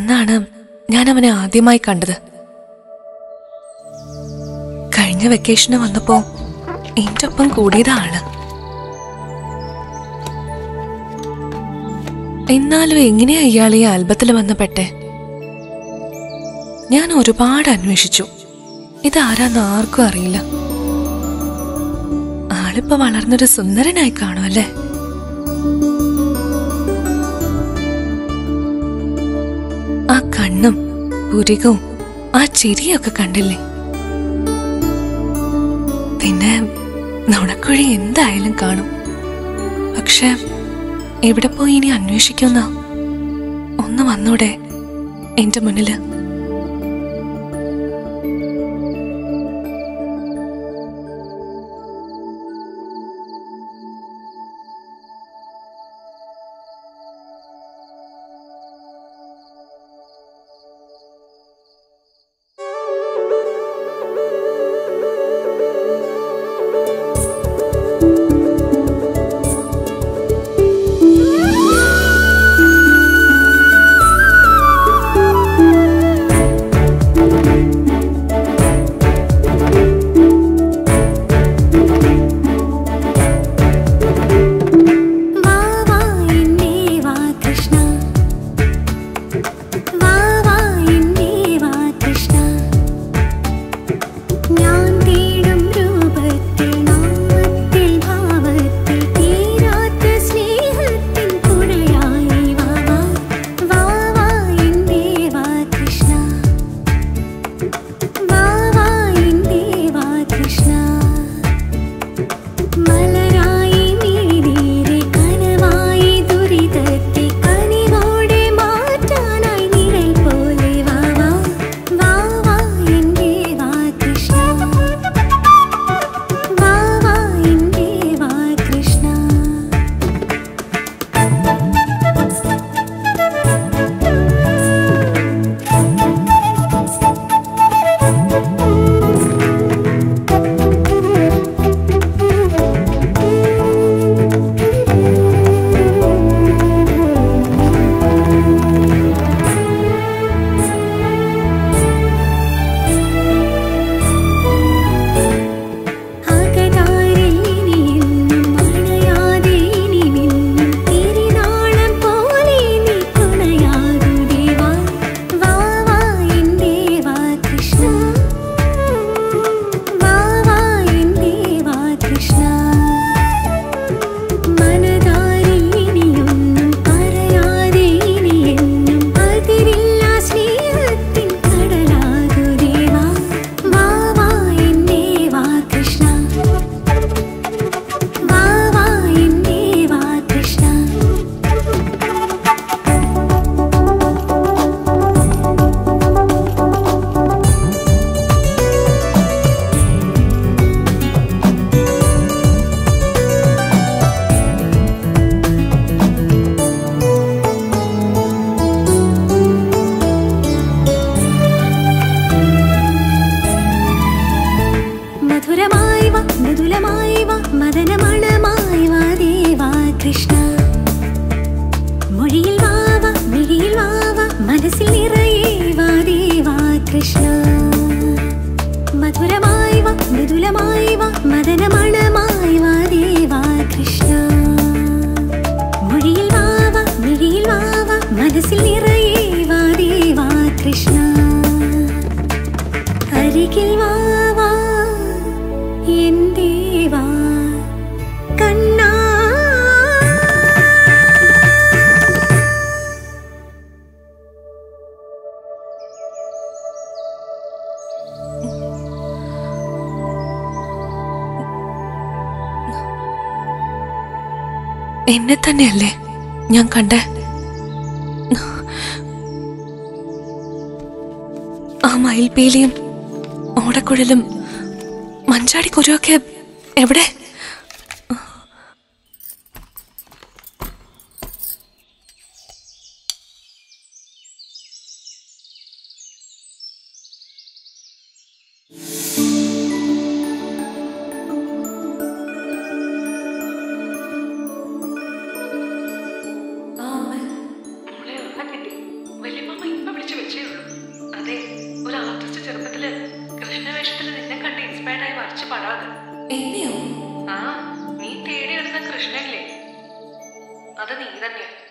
അന്നാണ് ഞാൻ അവനെ ആദ്യമായി കണ്ടത് കഴിഞ്ഞ വെക്കേഷന് വന്നപ്പോ എന്റെ ഒപ്പം കൂടിയതാണ് എന്നാലും എങ്ങനെയാ ഇയാൾ ഈ ആൽബത്തിൽ വന്ന് പെട്ടെ ഞാൻ ഒരുപാട് അന്വേഷിച്ചു ഇതാരാന്ന് ആർക്കും അറിയില്ല ആളിപ്പോ വളർന്നൊരു സുന്ദരനായി കാണുമല്ലേ ആ കണ്ണും പുരികവും ആ ചിരിയൊക്കെ കണ്ടില്ലേ പിന്നെ നുണക്കുഴി എന്തായാലും കാണും പക്ഷെ എവിടെ പോയി ഇനി അന്വേഷിക്കുന്ന ഒന്ന് വന്നൂടെ എന്റെ മുന്നില് വാ വാ എന്നേ വാ കൃഷ്ണ വാ വാ എന്നേ വാ കൃഷ്ണ ഞാൻ തേടും രൂപത്തിൽ നാമത്തിൽ ഭാവത്തിൽ തീരാത്ത സ്നേഹത്തിൻ പുഴയായി വാ വാ വാ വാ എന്നേ വാ കൃഷ്ണ വാ വാ എന്നേ വാ കൃഷ്ണ മലരായി നീരീരെ കനവായി ദുരിതത്തെ കനിവോടെ മാറ്റാനായി നിഴൽ പോലെ വാ വാ വാ വാ എൻ്റെ വാ കൃഷ്ണ വാ വാ എൻ്റെ വാ കൃഷ്ണ അകതാരിൽ ഇനിയെന്നും അണയാതെ ഇനി മിന്നും തിരുനാളം പോലെ നീ തുണയാകൂ ദേവാ വാ വാ എൻ്റെ വാ കൃഷ്ണ വാ വാ എൻ്റെ വാ കൃഷ്ണ മനതാരിൽ ഇനിയൊന്നും പറയാതെ ഇനിയെന്നും അതിരില്ല സ്നേഹത്തിൻ കടലാകൂ ദേവാ വാ വാ എൻ്റെ വാ കൃഷ്ണ വാ വാ എൻ്റെ വാ കൃഷ്ണ മധുരമായി വാ മൃദുലമായി വാ മദനമണമായി വാ ദേവാ കൃഷ്ണ മൊഴിയിൽ വാ വാ മിഴിയിൽ വാ വാ മനസ്സിൽ നിറയെ വാ ദേവാ കൃഷ്ണ മധുരമായി വാ മൃദുലമായി വാ മദനമണമായി വാ ദേവാ കൃഷ്ണ മൊഴിയിൽ വാ വാ മിഴിയിൽ വാ വാ മനസ്സിൽ നിറയെ വാ ദേവാ കൃഷ്ണ അരികിൽ വാ വാ എൻ ദേവാ കണ്ണാ എന്നെ തന്നെയല്ലേ ഞാൻ കണ്ടേ ആ മയിൽപീലിയും ഓടക്കുഴലും മഞ്ചാടിക്കുരുവൊക്കെ എവിടെ മോളെ ഉറക്കം കിട്ടി വല്യമ്മ ഇപ്പൊ വിളിച്ചു എന്നെയോ ആ നീ തേടിയെടുത്ത കൃഷ്ണല്ലേ അത് നീ തന്നെയാ